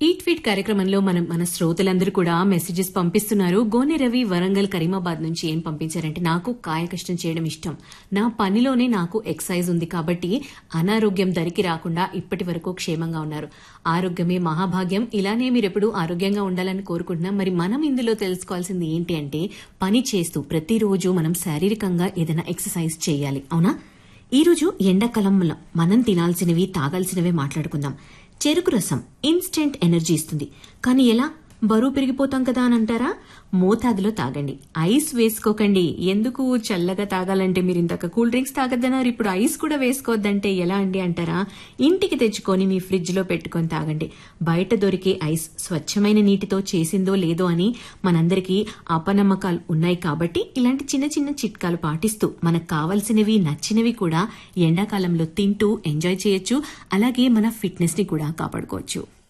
eat feet కార్యక్రమంలో మనం మన శ్రోతలందరూ కూడా మెసేజెస్ పంపిస్తున్నారు గోనె రవి వరంగల్ కరీమాబాద్ నుంచి ఏం పంపించారంటే నాకు కాయ కష్టం చేయడం ఇష్టం నా పనిలోనే నాకు ఎక్సైజ్ ఉంది కాబట్టి అనారోగ్యం దరికి రాకుండా ఇప్పటి వరకు క్షేమంగా ఉన్నారు ఆరోగ్యమే మహాభాగ్యం ఇలానే మీరు ఎప్పుడు ఆరోగ్యంగా ఉండాలని కోరుకుంటున్నాం మరి మనం ఇందులో తెలుసుకోవాల్సింది ఏంటి అంటే పని చేస్తూ ప్రతిరోజు మనం శారీరకంగా ఏదైనా ఎక్సర్సైజ్ చేయాలి అవునా ఈరోజు ఎండాకాలంలో మనం తినాల్సినవి తాగాల్సినవే మాట్లాడుకుందాం చెరుకు రసం ఇన్స్టెంట్ ఎనర్జీ ఇస్తుంది కానీ ఎలా బరువు పెరిగిపోతాం కదా అని అంటారా మోతాదులో తాగండి ఐస్ వేసుకోకండి ఎందుకు చల్లగా తాగాలంటే మీరు ఇంతక కూల్ డ్రింక్స్ తాగద్దన్నారు ఇప్పుడు ఐస్ కూడా వేసుకోవద్దంటే ఎలా అండి అంటారా ఇంటికి తెచ్చుకొని మీ ఫ్రిడ్జ్ లో పెట్టుకొని తాగండి బయట దొరికే ఐస్ స్వచ్ఛమైన నీటితో చేసిందో లేదో అని మనందరికీ అపనమ్మకాలు ఉన్నాయి కాబట్టి ఇలాంటి చిన్న చిన్న చిట్కాలు పాటిస్తూ మనకు కావాల్సినవి నచ్చినవి కూడా ఎండాకాలంలో తింటూ ఎంజాయ్ చేయొచ్చు అలాగే మన ఫిట్నెస్ ని కూడా కాపాడుకోవచ్చు